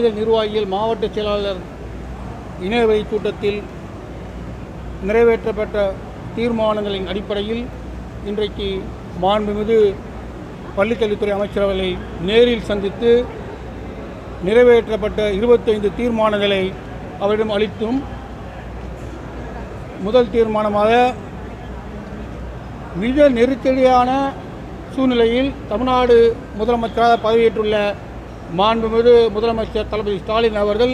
மாநில நிர்வாகிகள் மாவட்ட செயலாளர் இணையவழி கூட்டத்தில் நிறைவேற்றப்பட்ட தீர்மானங்களின் அடிப்படையில் இன்றைக்கு மாண்புமிகு பள்ளிக்கல்வித்துறை அமைச்சர் அவர்களை நேரில் சந்தித்து நிறைவேற்றப்பட்ட இருபத்தைந்து தீர்மானங்களை அவரிடம் அளித்தும் முதல் தீர்மானமாக மிக நெருக்கடியான சூழ்நிலையில் தமிழ்நாடு முதலமைச்சராக பதவியேற்றுள்ள மாண்புமிகு முதலமைச்சர் தளபதி ஸ்டாலின் அவர்கள்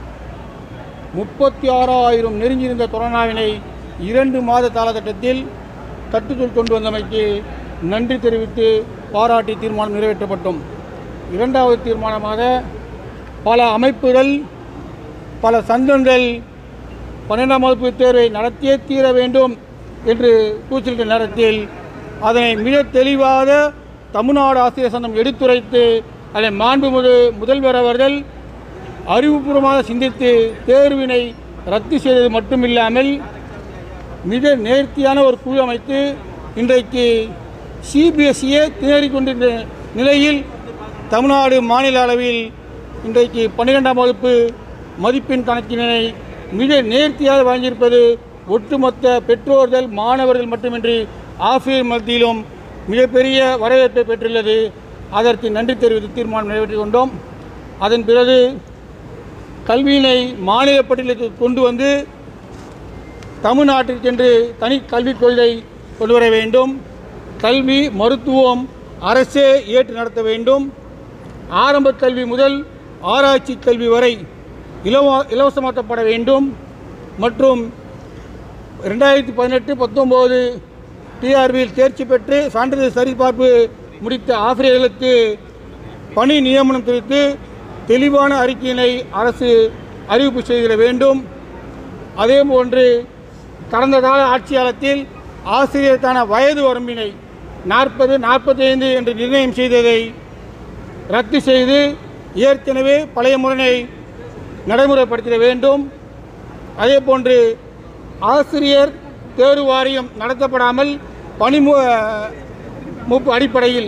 முப்பத்தி ஆறாயிரம் நெருங்கியிருந்த கொரோனாவினை இரண்டு மாத காலகட்டத்தில் கட்டுக்குள் கொண்டு வந்தமைக்கு நன்றி தெரிவித்து பாராட்டி தீர்மானம் நிறைவேற்றப்பட்டோம் இரண்டாவது தீர்மானமாக பல அமைப்புகள் பல சங்கங்கள் பன்னெண்டாம் வகுப்பு தேர்வை நடத்தியே தீர வேண்டும் என்று கூச்சலிட்ட நேரத்தில் அதனை மிக தெளிவாக தமிழ்நாடு ஆசிரியர் சங்கம் எடுத்துரைத்து அதை மாண்புமிகு முதல்வர் அவர்கள் அறிவுபூர்வமாக சிந்தித்து தேர்வினை ரத்து செய்தது மட்டுமில்லாமல் மிக நேர்த்தியான ஒரு குழு அமைத்து இன்றைக்கு சிபிஎஸ்சியே திணறிக் கொண்டிருந்த நிலையில் தமிழ்நாடு மாநில அளவில் இன்றைக்கு பன்னிரெண்டாம் வகுப்பு மதிப்பெண் கணக்கினை மிக நேர்த்தியாக வழங்கியிருப்பது ஒட்டுமொத்த பெற்றோர்கள் மாணவர்கள் மட்டுமின்றி ஆசிரியர் மத்தியிலும் மிகப்பெரிய வரவேற்பை பெற்றுள்ளது அதற்கு நன்றி தெரிவித்து தீர்மானம் நிறைவேற்றிக் கொண்டோம் அதன் பிறகு கல்வியினை மாநில பட்டியலுக்கு கொண்டு வந்து தமிழ்நாட்டிற்கென்று தனி கல்விக் கொள்கை கொண்டு வர வேண்டும் கல்வி மருத்துவம் அரசே ஏற்று நடத்த வேண்டும் ஆரம்ப கல்வி முதல் ஆராய்ச்சி கல்வி வரை இலவ இலவசமாக்கப்பட வேண்டும் மற்றும் ரெண்டாயிரத்தி பதினெட்டு பத்தொம்போது டிஆர்பியில் தேர்ச்சி பெற்று சான்றிதழ் சரிபார்ப்பு முடித்த ஆசிரியர்களுக்கு பணி நியமனம் குறித்து தெளிவான அறிக்கையினை அரசு அறிவிப்பு செய்திட வேண்டும் அதேபோன்று கடந்த கால ஆட்சியாளத்தில் ஆசிரியருக்கான வயது வரம்பினை நாற்பது நாற்பத்தைந்து என்று நிர்ணயம் செய்ததை ரத்து செய்து ஏற்கனவே பழைய முறையை நடைமுறைப்படுத்திட வேண்டும் அதேபோன்று ஆசிரியர் தேர்வு வாரியம் நடத்தப்படாமல் பணிமு மூப்பு அடிப்படையில்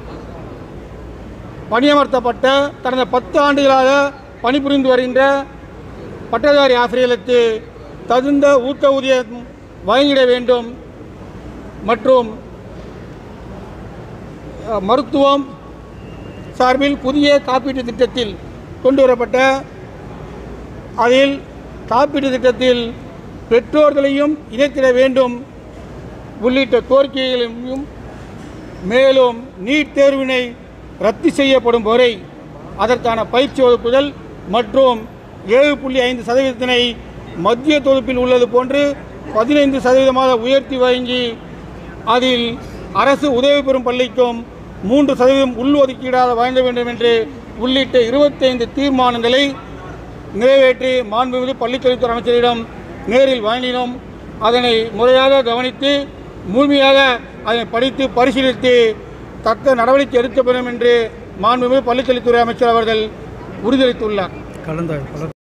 பணியமர்த்தப்பட்ட கடந்த பத்து ஆண்டுகளாக பணிபுரிந்து வருகின்ற பட்டதாரி ஆசிரியர்களுக்கு தகுந்த ஊக்க ஊதியம் வழங்கிட வேண்டும் மற்றும் அஹ், மருத்துவம் சார்பில் புதிய காப்பீட்டு திட்டத்தில் கொண்டு வரப்பட்ட அதில் காப்பீட்டு திட்டத்தில் பெற்றோர்களையும் இணைத்திட வேண்டும் உள்ளிட்ட கோரிக்கைகளையும் மேலும் நீட் தேர்வினை ரத்து செய்யப்படும் வரை அதற்கான பயிற்சி வகுப்புகள் மற்றும் ஏழு புள்ளி ஐந்து சதவீதத்தினை மத்திய தொகுப்பில் உள்ளது போன்று பதினைந்து சதவீதமாக உயர்த்தி வழங்கி அதில் அரசு உதவி பெறும் பள்ளிக்கும் மூன்று சதவீதம் உள்ஒதுக்கீடாக வழங்க வேண்டும் என்று உள்ளிட்ட இருபத்தைந்து தீர்மானங்களை நிறைவேற்றி மாண்புமிகு பள்ளிக்கல்வித்துறை அமைச்சரிடம் நேரில் வழங்கினோம் அதனை முறையாக கவனித்து முழுமையாக அதனை படித்து பரிசீலித்து தக்க நடவடிக்கை எடுக்கப்படும் என்று மாண்புமிகு பள்ளிக்கல்வித்துறை அமைச்சர் அவர்கள் உறுதியளித்துள்ளார் கலந்தாய்